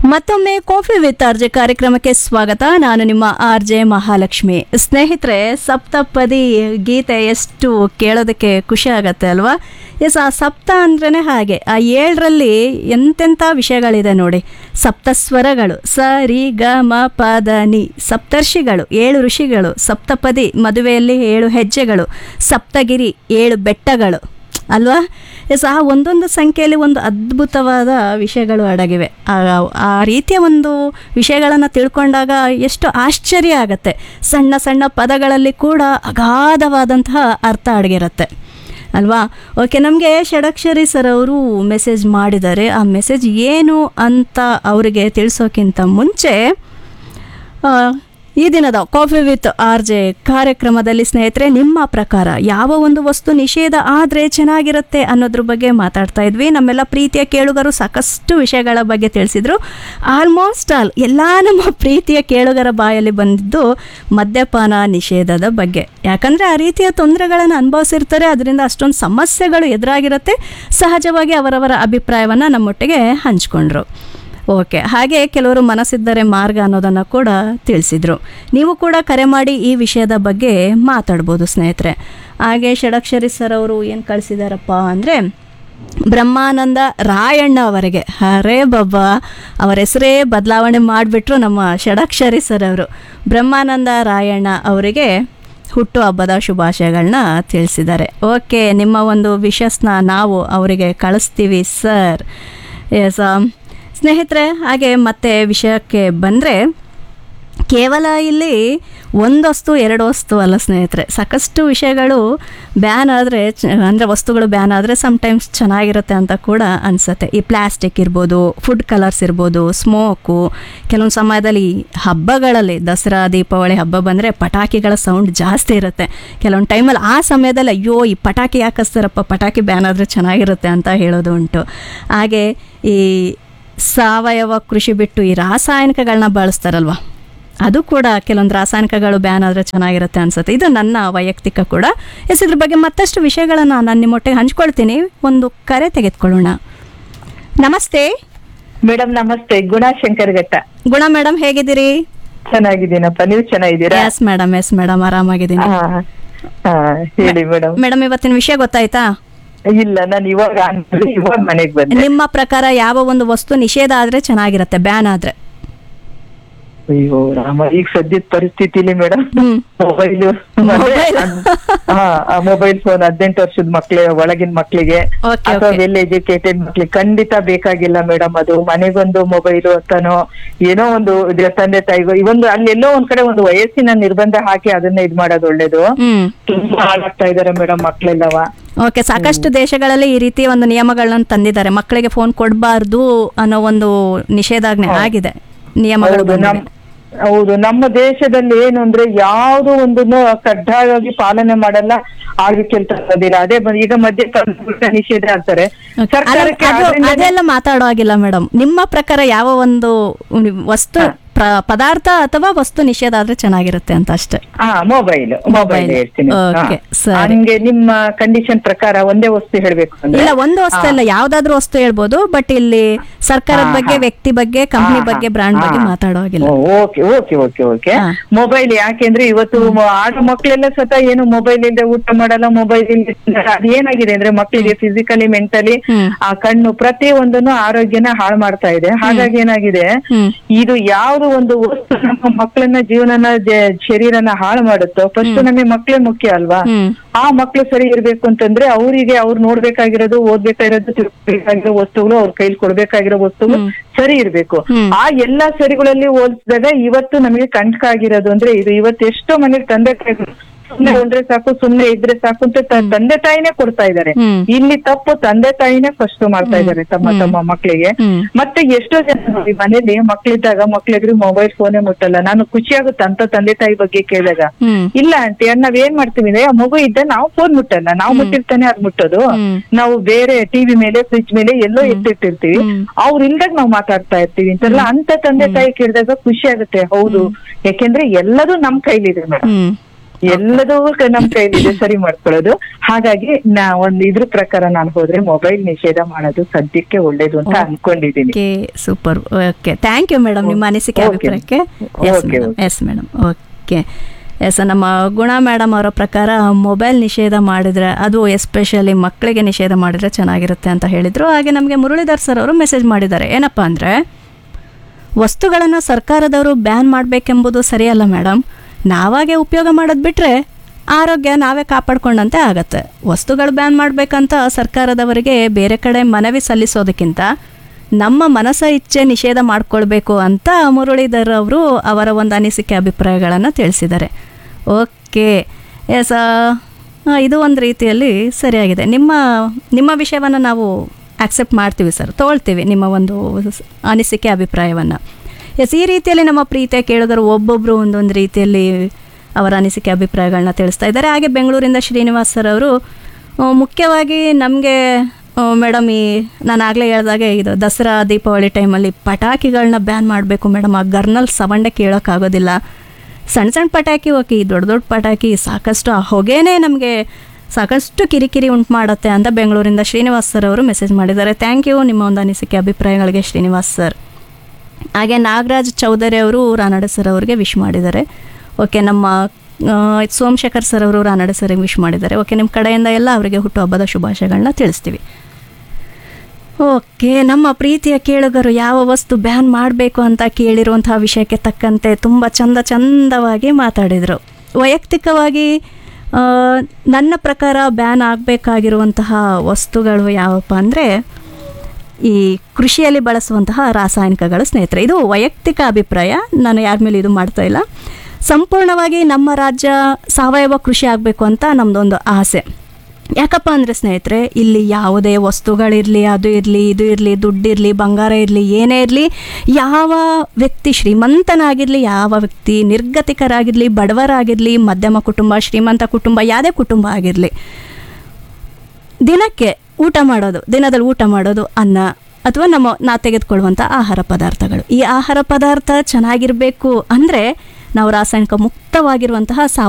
ಮತ್ತೊಮ್ಮೆ coffee with RJ ಕಾರ್ಯಕ್ರಮಕ್ಕೆ ಸ್ವಾಗತ ನಾನು ನಿಮ್ಮ ಆರ್ ಜೆ ಮಹಾಲಕ್ಷ್ಮಿ ಸ್ನೇಹಿತರೆ ಸಪ್ತಪದಿ ಗೀತೆ ಎಷ್ಟು ಕೇಳೋದಕ್ಕೆ ಖುಷಿ ಆಗತ್ತೆ ಅಲ್ವಾ ಎಸ್ ಆ ಸಪ್ತ ಅಂದ್ರೇ ಹಾಗೆ ಆ ಏಳರಲ್ಲಿ ಎಂತೆಂಥ ವಿಷಯಗಳಿದೆ ನೋಡಿ ಸಪ್ತಸ್ವರಗಳು ಸ ರಿ ಗ ಮ ಪ ದ ನಿ ಸಪ್ತರ್ಷಿಗಳು ಏಳು ಋಷಿಗಳು ಸಪ್ತಪದಿ ಮದುವೆಯಲ್ಲಿ ಏಳು ಹೆಜ್ಜೆಗಳು ಸಪ್ತಗಿರಿ ಏಳು ಬೆಟ್ಟಗಳು ಅಲ್ವಾ ಎಸ್ ಆ ಒಂದೊಂದು ಸಂಖ್ಯೆಯಲ್ಲಿ ಒಂದು ಅದ್ಭುತವಾದ ವಿಷಯಗಳು ಅಡಗಿವೆ ಆ ಆ ರೀತಿಯ ಒಂದು ವಿಷಯಗಳನ್ನು ತಿಳ್ಕೊಂಡಾಗ ಎಷ್ಟು ಆಶ್ಚರ್ಯ ಆಗತ್ತೆ ಸಣ್ಣ ಸಣ್ಣ ಪದಗಳಲ್ಲಿ ಕೂಡ ಅಗಾಧವಾದಂತಹ ಅರ್ಥ ಅಡಗಿರುತ್ತೆ ಅಲ್ವಾ ಓಕೆ ನಮಗೆ ಷಡಕ್ಷರಿ ಸರ್ ಅವರು ಮೆಸೇಜ್ ಮಾಡಿದ್ದಾರೆ ಆ ಮೆಸೇಜ್ ಏನು ಅಂತ ಅವರಿಗೆ ತಿಳಿಸೋಕ್ಕಿಂತ ಮುಂಚೆ ಆ, ಈ ದಿನದ ಕಾಫಿ ವಿತ್ ಆರ್ ಜೆ ಕಾರ್ಯಕ್ರಮದಲ್ಲಿ ಸ್ನೇಹಿತರೆ ನಿಮ್ಮ ಪ್ರಕಾರ ಯಾವ ಒಂದು ವಸ್ತು ನಿಷೇಧ ಆದರೆ ಚೆನ್ನಾಗಿರುತ್ತೆ ಅನ್ನೋದ್ರ ಬಗ್ಗೆ ಮಾತಾಡ್ತಾ ಇದ್ವಿ ನಮ್ಮೆಲ್ಲ ಪ್ರೀತಿಯ ಕೇಳುಗರು ಸಾಕಷ್ಟು ವಿಷಯಗಳ ಬಗ್ಗೆ ತಿಳಿಸಿದ್ರು ಆಲ್ಮೋಸ್ಟ್ ಆಲ್ ಎಲ್ಲ ನಮ್ಮ ಪ್ರೀತಿಯ ಕೇಳುಗರ ಬಾಯಲ್ಲಿ ಬಂದಿದ್ದು ಮದ್ಯಪಾನ ನಿಷೇಧದ ಬಗ್ಗೆ ಯಾಕಂದರೆ ಆ ರೀತಿಯ ತೊಂದರೆಗಳನ್ನು ಅನುಭವಿಸಿರ್ತಾರೆ ಅದರಿಂದ ಅಷ್ಟೊಂದು ಸಮಸ್ಯೆಗಳು ಎದುರಾಗಿರುತ್ತೆ ಸಹಜವಾಗಿ ಅವರವರ ಅಭಿಪ್ರಾಯವನ್ನು ನಮ್ಮೊಟ್ಟಿಗೆ ಹಂಚ್ಕೊಂಡ್ರು ಓಕೆ ಹಾಗೆ ಕೆಲವರು ಮನಸ್ಸಿದ್ದರೆ ಮಾರ್ಗ ಅನ್ನೋದನ್ನು ಕೂಡ ತಿಳಿಸಿದರು ನೀವು ಕೂಡ ಕರೆ ಮಾಡಿ ಈ ವಿಷಯದ ಬಗ್ಗೆ ಮಾತಾಡ್ಬೋದು ಸ್ನೇಹಿತರೆ ಹಾಗೆ ಷಡಕ್ಷರಿ ಸರ್ ಅವರು ಏನು ಕಳಿಸಿದಾರಪ್ಪ ಅಂದರೆ ಬ್ರಹ್ಮಾನಂದ ರಾಯಣ್ಣ ಅವರಿಗೆ ಹರೇ ಬಾಬಾ ಅವರ ಹೆಸರೇ ಬದಲಾವಣೆ ಮಾಡಿಬಿಟ್ರು ನಮ್ಮ ಷಡಕ್ಷರಿ ಸರ್ ಅವರು ಬ್ರಹ್ಮಾನಂದ ರಾಯಣ್ಣ ಅವರಿಗೆ ಹುಟ್ಟು ಹಬ್ಬದ ಶುಭಾಶಯಗಳನ್ನ ತಿಳಿಸಿದ್ದಾರೆ ಓಕೆ ನಿಮ್ಮ ಒಂದು ವಿಶಸ್ನ ನಾವು ಅವರಿಗೆ ಕಳಿಸ್ತೀವಿ ಸರ್ ಎಸ್ ಸ್ನೇಹಿತರೆ ಹಾಗೆ ಮತ್ತೆ ವಿಷಯಕ್ಕೆ ಬಂದರೆ ಕೇವಲ ಇಲ್ಲಿ ಒಂದು ವಸ್ತು ಎರಡು ವಸ್ತು ಅಲ್ಲ ಸ್ನೇಹಿತರೆ ಸಾಕಷ್ಟು ವಿಷಯಗಳು ಬ್ಯಾನ್ ಆದರೆ ಅಂದರೆ ವಸ್ತುಗಳು ಬ್ಯಾನ್ ಆದರೆ ಸಮ್ಟೈಮ್ಸ್ ಚೆನ್ನಾಗಿರುತ್ತೆ ಅಂತ ಕೂಡ ಅನಿಸುತ್ತೆ ಈ ಪ್ಲ್ಯಾಸ್ಟಿಕ್ ಇರ್ಬೋದು ಫುಡ್ ಕಲರ್ಸ್ ಇರ್ಬೋದು ಸ್ಮೋಕು ಕೆಲವೊಂದು ಸಮಯದಲ್ಲಿ ಹಬ್ಬಗಳಲ್ಲಿ ದಸರಾ ದೀಪಾವಳಿ ಹಬ್ಬ ಬಂದರೆ ಪಟಾಕಿಗಳ ಸೌಂಡ್ ಜಾಸ್ತಿ ಇರುತ್ತೆ ಕೆಲವೊಂದು ಟೈಮಲ್ಲಿ ಆ ಸಮಯದಲ್ಲಿ ಅಯ್ಯೋ ಈ ಪಟಾಕಿ ಯಾಕೆ ಹಚ್ತಾರಪ್ಪ ಪಟಾಕಿ ಬ್ಯಾನ್ ಆದರೆ ಚೆನ್ನಾಗಿರುತ್ತೆ ಅಂತ ಹೇಳೋದು ಉಂಟು ಹಾಗೆ ಈ ಸಾವಯವ ಕೃಷಿ ಬಿಟ್ಟು ಈ ರಾಸಾಯನಿಕಗಳನ್ನ ಬಳಸ್ತಾರಲ್ವ ಅದು ಕೂಡ ಕೆಲವೊಂದು ರಾಸಾಯನಿಕಗಳು ಬ್ಯಾನ್ ಆದರೆ ಚೆನ್ನಾಗಿರುತ್ತೆ ಅನ್ಸುತ್ತೆ ಇದು ನನ್ನ ವೈಯಕ್ತಿಕ ಕೂಡ ಎಸ್ ಇದ್ರ ಬಗ್ಗೆ ಮತ್ತಷ್ಟು ವಿಷಯಗಳನ್ನು ನಾನು ನಿಮ್ಮೊಟ್ಟಿಗೆ ಹಂಚ್ಕೊಳ್ತೀನಿ ಒಂದು ಕರೆ ತೆಗೆದುಕೊಳ್ಳೋಣ ನಮಸ್ತೆ ಮೇಡಮ್ ನಮಸ್ತೆ ಗುಣಶಂಕರ್ ಘಟ್ಟ ಗುಣ ಮೇಡಮ್ ಹೇಗಿದ್ದೀರಿ ಚೆನ್ನಾಗಿದ್ದೀನಪ್ಪ ನೀವು ಚೆನ್ನಾಗಿದ್ದೀರಾ ಎಸ್ ಮೇಡಮ್ ಎಸ್ ಮೇಡಮ್ ಆರಾಮಾಗಿದ್ದೀನಿ ಹಾ ಹಾ ಹೇಳಿ ಮೇಡಮ್ ಮೇಡಮ್ ಇವತ್ತಿನ ವಿಷಯ ಗೊತ್ತಾಯ್ತಾ ಇಲ್ಲ ನಾನು ಇವಾಗ ಅನ್ಕೊಂಡೆ, ಇವಾಗ ಮನೆಗ್ ಬಂದೆ ನಿಮ್ಮ ಪ್ರಕಾರ ಯಾವ ಒಂದು ವಸ್ತು ನಿಷೇಧ ಆದರೆ ಚೆನ್ನಾಗಿರುತ್ತೆ ಬ್ಯಾನ್ ಆದರೆ ಅಯ್ಯೋ ರಾಮ ಈಗ ಸದ್ಯದ ಪರಿಸ್ಥಿತಿಲಿ ಮೇಡಮ್ ಹ್ಮ್ ಮೊಬೈಲ್ Mobile. ಹಾ ಮೊಬೈಲ್ ಫೋನ್ ಹದಿನೆಂಟು ವರ್ಷದ ಮಕ್ಳಿಗೆ ಒಳಗಿನ ಮಕ್ಳಿಗೆ Okay, ಅಥವಾ okay. ವೆಲ್ ಎಜುಕೇಟೆಡ್ ಮಕ್ಳಿಗೆ ಖಂಡಿತ ಬೇಕಾಗಿಲ್ಲ ಮೇಡಮ್ ಅದು ಮನೆಗೊಂದು ಮೊಬೈಲ್ ಅಂತಾನೋ ಏನೋ ಒಂದು ಇದ್ರ ತಂದೆ ತಾಯಿಗೋ ಇವೊಂದು ಅಲ್ಲಿ ಎಲ್ಲೋ ಒಂದ್ ಕಡೆ ಒಂದು ವಯಸ್ಸಿನ ನಿರ್ಬಂಧ ಹಾಕಿ ಅದನ್ನ ಇದ್ ಮಾಡೋದು ಒಳ್ಳೇದು ಹ್ಮ್ ತುಂಬಾ ಹಾಳಾಗ್ತಾ ಇದಾರೆ ಮೇಡಮ್ ಮಕ್ಳೆಲ್ಲವ ಓಕೆ ಸಾಕಷ್ಟು ದೇಶಗಳಲ್ಲಿ ಈ ರೀತಿ ಒಂದು ನಿಯಮಗಳನ್ನ ತಂದಿದ್ದಾರೆ ಮಕ್ಕಳಿಗೆ ಫೋನ್ ಕೊಡಬಾರ್ದು ಅನ್ನೋ ಒಂದು ನಿಷೇಧಾಜ್ಞೆ ಆಗಿದೆ ನಿಯಮಗಳು ಹೌದು ನಮ್ ಬಂದಿದೆ. ಹೌದು ನಮ್ಮ ದೇಶದಲ್ಲಿ ಏನು ಅಂದ್ರೆ ಯಾವ್ದು ಒಂದನ್ನು ಕಡ್ಡಾಯವಾಗಿ ಪಾಲನೆ ಮಾಡಲ್ಲ ಆಗಿ ಕೆಲ್ಸದಿಲ್ಲ ಅದೇ ಬಂದ್- ಈಗ ಮದ್ಯ ನಿಷೇಧ ಅಂತಾರೆ Okay. ಅಲ್ಲ, ಸರ್ಕಾರಕ್ಕೆ ಅದು- ಆದ್ರಿಂದನೇ- ಅದೆಲ್ಲ ಮಾತಾಡೋ ಹಾಗಿಲ್ಲ ಮೇಡಮ್ ನಿಮ್ಮ ಪ್ರಕಾರ ಯಾವ ಒಂದು ವಸ್ತು ಪ್ರ- ಪದಾರ್ಥ ಅಥವಾ ವಸ್ತು ನಿಷೇಧ ಆದ್ರೆ ಚೆನ್ನಾಗಿರುತ್ತೆ ಅಂತ ಅಷ್ಟೇ ಹಾ ಮೊಬೈಲ್ ಮೊಬೈಲ್ Mobile. ಹೇಳ್ತೀನಿ Okay, ಹಾ. ಸರಿ. ಹಂಗೆ ನಿಮ್ಮ ಕಂಡೀಷನ್ ಪ್ರಕಾರ ಒಂದೇ ವಸ್ತು ಹೇಳ್ಬೇಕು ಅಂದ್ರೆ ಇಲ್ಲ ಒಂದು ವಸ್ತು ಅಲ್ಲ ಯಾವ್ದಾದ್ರು ವಸ್ತು ಹೇಳ್ಬೋದು ಬಟ್ ಇಲ್ಲಿ ಸರ್ಕಾರದ ಹಾ, ಬಗ್ಗೆ ಹಾ. ವ್ಯಕ್ತಿ ಬಗ್ಗೆ ಕಂಪ್ನಿ ಹಾ, ಬಗ್ಗೆ ಹಾ. ಬ್ರಾಂಡ್ ಬಗ್ಗೆ ಹಾ. ಮಾತಾಡೋ ಹಾಗಿಲ್ಲ ಓಕೆ ಓಕೆ ಓಕೆ ಓಕೆ ಹಾ. ಮೊಬೈಲ್ ಯಾಕೆಂದ್ರೆ ಇವತ್ತು ಮ- ಆಡೋ ಮಕ್ಳೆಲ್ಲ ಸ್ವತಃ ಏನು ಮೊಬೈಲ್ ಇಲ್ಲದೆ ಊಟ ಮಾಡಲ್ಲ ಮೊಬೈಲ್ ಇಲ್ಲದೆ ಅದು ಏನಾಗಿದೆ ಅಂದ್ರೆ ಮಕ್ಕಳಿಗೆ ಫಿಸಿಕಲಿ ಮೆಂಟಲಿ ಹ್ಮ್. ಆ ಕಣ್ಣು ಪ್ರತಿ ಒಂದನ್ನು ಆರೋಗ್ಯನ ಹಾಳು ಮಾಡ್ತಾ ಇದೆ ಹಾಗಾಗಿ ಏನಾಗಿದೆ ಹ್ಮ್ ಇದು ಯಾವ್ದು ಒಂದು ವಸ್ತು ನಮ್ಮ ಮಕ್ಕಳನ್ನ ಜೀವನನ ಜ- ಶರೀರನ ಹಾಳು ಮಾಡುತ್ತೋ ಫಸ್ಟ್ ನಮಗೆ ಮಕ್ಕಳೇ ಮುಖ್ಯ ಅಲ್ವಾ ಹ್ಮ್ ಆ ಮಕ್ಳು ಸರಿ ಇರ್ಬೇಕು ಅಂತಂದ್ರೆ ಅವರಿಗೆ ಅವ್ರು ನೋಡ್ಬೇಕಾಗಿರೋದು ಓದ್ಬೇಕಾಗಿರೋದು ತಿಳ್ಬೇಕಾಗಿರೋ ವಸ್ತುಗಳು ಅವ್ರ ಕೈಲಿ ಕೊಡ್ಬೇಕಾಗಿರೋ ವಸ್ತುಗಳು ಸರಿ ಇರ್ಬೇಕು ಹ್ಮ್. ಆ ಎಲ್ಲಾ ಸರಿಗಳಲ್ಲಿ ಹೋಲಿಸಿದಾಗ ಇವತ್ತು ನಮಗೆ ಕಂಟಕ ಆಗಿರೋದು ಅಂದ್ರೆ ಇದು ಇವತ್ತು ಎಷ್ಟೋ ಮನೇಲಿ ತಂದೆ ತಾಯಿಗಳು ಸುಮ್ನೆ ಒಂದ್ರೆ ಸಾಕು ಸುಮ್ನೆ ಇದ್ರೆ ಸಾಕು ಅಂತ ತ- ತಂದೆ ತಾಯಿನೇ ಕೊಡ್ತಾ ಇದ್ದಾರೆ ಹ್ಮ್. ಇಲ್ಲಿ ತಪ್ಪು ತಂದೆ ತಾಯಿನೇ ಫಸ್ಟ್ ಮಾಡ್ತಾ ಇದ್ದಾರೆ ತಮ್ಮ ತಮ್ಮ ಮಕ್ಕಳಿಗೆ ಹ್ಮ್. ಮತ್ತೆ ಎಷ್ಟೋ ಜನ ನೋಡಿ ಮನೇಲಿ ಮಕ್ಳಿದ್ದಾಗ ಮಕ್ಳಿದ್ರು ಮೊಬೈಲ್ ಫೋನೇ ಮುಟ್ಟಲ್ಲ ನಾನು ಖುಷಿ ಆಗುತ್ತೆ ಅಂತ ತಂದೆ ತಾಯಿ ಬಗ್ಗೆ ಕೇಳಿದಾಗ ಹ್ಮ್ ಇಲ್ಲ ಆಂಟಿ ನಾವ್ ಏನ್ ಮಾಡ್ತೀವಿ ಅಂದ್ರೆ ಆ ಮಗು ಇದ್ದ ನಾವು ಫೋನ್ ಮುಟ್ಟಲ್ಲ ನಾವು ಮುಟ್ಟಿರ್ತಾನೆ ಅದ್ ಮುಟ್ಟೋದು ಹ್ಮ್. ನಾವು ಬೇರೆ ಟಿವಿ ಮೇಲೆ ಫ್ರಿಜ್ ಮೇಲೆ ಎಲ್ಲೋ ಎತ್ತಿಟ್ಟಿರ್ತೀವಿ ಹ್ಮ್. ಅವ್ರು ಇಲ್ದಾಗ ನಾವು ಮಾತಾಡ್ತಾ ಇರ್ತೀವಿ ಅಂತಾರಲ್ಲ ಅಂತ ತಂದೆ ತಾಯಿ ಕೇಳಿದಾಗ ಖುಷಿ ಆಗುತ್ತೆ ಹೌದು ಯಾಕೆಂದ್ರೆ ಎಲ್ಲದೂ ನಮ್ ಕೈಲಿದೆ ಮೇಡಮ್ ಹ್ಮ್ ಎಲ್ಲದೂ ಕ- ನಮ್ ಕೈಲಿದೆ ಸರಿ ಮಾಡ್ಕೊಳ್ಳೋದು ಹಾಗಾಗಿ ನಾ ಒಂದ್ ಇದ್ರ ಪ್ರಕಾರ ನಾನು ಹೋದ್ರೆ ಮೊಬೈಲ್ ನಿಷೇಧ ಮಾಡೋದು ಸದ್ಯಕ್ಕೆ ಒಳ್ಳೇದು ಅಂತ ಅನ್ಕೊಂಡಿದೀನಿ okay super okay thank you madam ನಿಮ್ಮ ಅನಿಸಿಕೆ Okay. ಅಭಿಪ್ರಾಯಕ್ಕೆ yes Okay, madam yes madam okay yes ನಮ್ಮ ಗುಣ ಮೇಡಮ್ ಅವರ ಪ್ರಕಾರ ಮೊಬೈಲ್ ನಿಷೇಧ ಮಾಡಿದ್ರೆ ಅದು ಎಸ್ಪೆಷಲಿ ಮಕ್ಕಳಿಗೆ ನಿಷೇಧ ಮಾಡಿದ್ರೆ ಚೆನ್ನಾಗಿರುತ್ತೆ ಅಂತ ಹೇಳಿದರು ಹಾಗೆ ನಮಗೆ ಮುರಳೀಧರ್ ಸರ್ ಅವರು ಮೆಸೇಜ್ ಮಾಡಿದ್ದಾರೆ ಏನಪ್ಪ ಅಂದರೆ ವಸ್ತುಗಳನ್ನು ಸರ್ಕಾರದವರು ಬ್ಯಾನ್ ಮಾಡಬೇಕೆಂಬುದು ಸರಿಯಲ್ಲ ಮೇಡಮ್ ನಾವಾಗೆ ಉಪಯೋಗ ಮಾಡೋದು ಬಿಟ್ಟರೆ ಆರೋಗ್ಯ ನಾವೇ ಕಾಪಾಡ್ಕೊಂಡಂತೆ ಆಗತ್ತೆ ವಸ್ತುಗಳು ಬ್ಯಾನ್ ಮಾಡಬೇಕಂತ ಸರ್ಕಾರದವರಿಗೆ ಬೇರೆ ಕಡೆ ಮನವಿ ಸಲ್ಲಿಸೋದಕ್ಕಿಂತ ನಮ್ಮ ಮನಸ್ಸ ಇಚ್ಛೆ ನಿಷೇಧ ಮಾಡ್ಕೊಳ್ಬೇಕು ಅಂತ ಮುರಳೀಧರ್ ಅವರು ಅವರ ಒಂದು ಅನಿಸಿಕೆ ಅಭಿಪ್ರಾಯಗಳನ್ನು ತಿಳಿಸಿದ್ದಾರೆ ಓಕೆ ಎಸ್ ಇದು ಒಂದು ರೀತಿಯಲ್ಲಿ ಸರಿಯಾಗಿದೆ ನಿಮ್ಮ ನಿಮ್ಮ ವಿಷಯವನ್ನು ನಾವು ಆಕ್ಸೆಪ್ಟ್ ಮಾಡ್ತೀವಿ ಸರ್ ತೊಗೊಳ್ತೀವಿ ನಿಮ್ಮ ಒಂದು ಸ್- ಅನಿಸಿಕೆ ಅಭಿಪ್ರಾಯವನ್ನು ಎಸ್ ಈ ರೀತಿಯಲ್ಲಿ ನಮ್ಮ ಪ್ರೀತಿಯ ಕೇಳುಗರು ಒಬ್ಬೊಬ್ಬರು ಒಂದೊಂದು ರೀತಿಯಲ್ಲಿ ಅವರ ಅನಿಸಿಕೆ ಅಭಿಪ್ರಾಯಗಳನ್ನ ತಿಳಿಸ್ತಾ ಇದ್ದಾರೆ ಹಾಗೆ ಬೆಂಗಳೂರಿಂದ ಶ್ರೀನಿವಾಸ್ ಸರ್ ಅವರು ಆ, ಮುಖ್ಯವಾಗಿ ನಮಗೆ ಮೇಡಮ್ ಈ ನಾನು ಆಗಲೇ ಹೇಳ್ದಾಗೆ ಇದು ದಸರಾ ದೀಪಾವಳಿ ಟೈಮಲ್ಲಿ ಪಟಾಕಿಗಳನ್ನ ಬ್ಯಾನ್ ಮಾಡಬೇಕು ಮೇಡಮ್ ಆ ಗರ್ನಲ್ ಸವಂಡೆ ಕೇಳೋಕ್ಕಾಗೋದಿಲ್ಲ ಸಣ್ಣ ಸಣ್ಣ ಪಟಾಕಿ ಓಕೆ ಈ ದೊಡ್ಡ ದೊಡ್ಡ ಪಟಾಕಿ ಸಾಕಷ್ಟು ಆ ಹೊಗೆನೇ ನಮಗೆ ಸಾಕಷ್ಟು ಕಿರಿಕಿರಿ ಉಂಟು ಮಾಡುತ್ತೆ ಅಂತ ಬೆಂಗಳೂರಿಂದ ಶ್ರೀನಿವಾಸ್ ಸರ್ ಅವರು ಮೆಸೇಜ್ ಮಾಡಿದ್ದಾರೆ ಥ್ಯಾಂಕ್ ಯು ನಿಮ್ಮ ಒಂದು ಅನಿಸಿಕೆ ಅಭಿಪ್ರಾಯಗಳಿಗೆ ಶ್ರೀನಿವಾಸ್ ಸರ್ ಹಾಗೆ ನಾಗರಾಜ್ ಚೌಧರಿ ಅವರು ರಾನಡೆ ಸರ್ ಅವರಿಗೆ ವಿಶ್ ಮಾಡಿದ್ದಾರೆ ಓಕೆ ನಮ್ಮ ಆ, ಸೋಮಶೇಖರ್ ಸರ್ ಅವರು ರಾನಡೆ ಸರ್ಗೆ ವಿಶ್ ಮಾಡಿದ್ದಾರೆ ಓಕೆ ನಿಮ್ಮ ಕಡೆಯಿಂದ ಎಲ್ಲ ಅವರಿಗೆ ಹುಟ್ಟುಹಬ್ಬದ ಶುಭಾಶಯಗಳನ್ನ ತಿಳಿಸ್ತೀವಿ ಓಕೆ ನಮ್ಮ ಪ್ರೀತಿಯ ಕೇಳುಗರು ಯಾವ ವಸ್ತು ಬ್ಯಾನ್ ಮಾಡಬೇಕು ಅಂತ ಕೇಳಿರುವಂತಹ ವಿಷಯಕ್ಕೆ ತಕ್ಕಂತೆ ತುಂಬ ಚಂದ ಚಂದವಾಗಿ ಮಾತಾಡಿದರು ವೈಯಕ್ತಿಕವಾಗಿ ಆ, ನನ್ನ ಪ್ರಕಾರ ಬ್ಯಾನ್ ಆಗಬೇಕಾಗಿರುವಂತಹ ವಸ್ತುಗಳು ಯಾವಪ್ಪ ಅಂದರೆ ಈ ಕೃಷಿಯಲ್ಲಿ ಬಳಸುವಂತಹ ರಾಸಾಯನಿಕಗಳು ಸ್ನೇಹಿತರೆ ಇದು ವೈಯಕ್ತಿಕ ಅಭಿಪ್ರಾಯ ನಾನು ಯಾರ ಮೇಲೆ ಇದು ಮಾಡ್ತಾ ಇಲ್ಲ ಸಂಪೂರ್ಣವಾಗಿ ನಮ್ಮ ರಾಜ್ಯ ಸಾವಯವ ಕೃಷಿ ಆಗಬೇಕು ಅಂತ ನಮ್ಮದೊಂದು ಆಸೆ ಯಾಕಪ್ಪ ಅಂದರೆ ಸ್ನೇಹಿತರೆ ಇಲ್ಲಿ ಯಾವುದೇ ವಸ್ತುಗಳಿರಲಿ ಅದು ಇರಲಿ ಇದು ಇರಲಿ ದುಡ್ಡಿರಲಿ ಬಂಗಾರ ಇರಲಿ ಏನೇ ಇರಲಿ ಯಾವ ವ್ಯಕ್ತಿ ಶ್ರೀಮಂತನಾಗಿರಲಿ ಯಾವ ವ್ಯಕ್ತಿ ನಿರ್ಗತಿಕರಾಗಿರಲಿ ಬಡವರಾಗಿರಲಿ ಮಧ್ಯಮ ಕುಟುಂಬ ಶ್ರೀಮಂತ ಕುಟುಂಬ ಯಾವುದೇ ಕುಟುಂಬ ಆಗಿರಲಿ ದಿನಕ್ಕೆ ಊಟ ಮಾಡೋದು ದಿನದಲ್ಲಿ ಊಟ ಮಾಡೋದು ಅನ್ನ ಅಥವಾ ನಮ್ಮ ನಾ ತೆಗೆದುಕೊಳ್ಳುವಂಥ ಆಹಾರ ಪದಾರ್ಥಗಳು ಈ ಆಹಾರ ಪದಾರ್ಥ ಚೆನ್ನಾಗಿರಬೇಕು ಅಂದರೆ ನಾವು ರಾಸಾಯನಿಕ ಮುಕ್ತವಾಗಿರುವಂತಹ ಸಾವ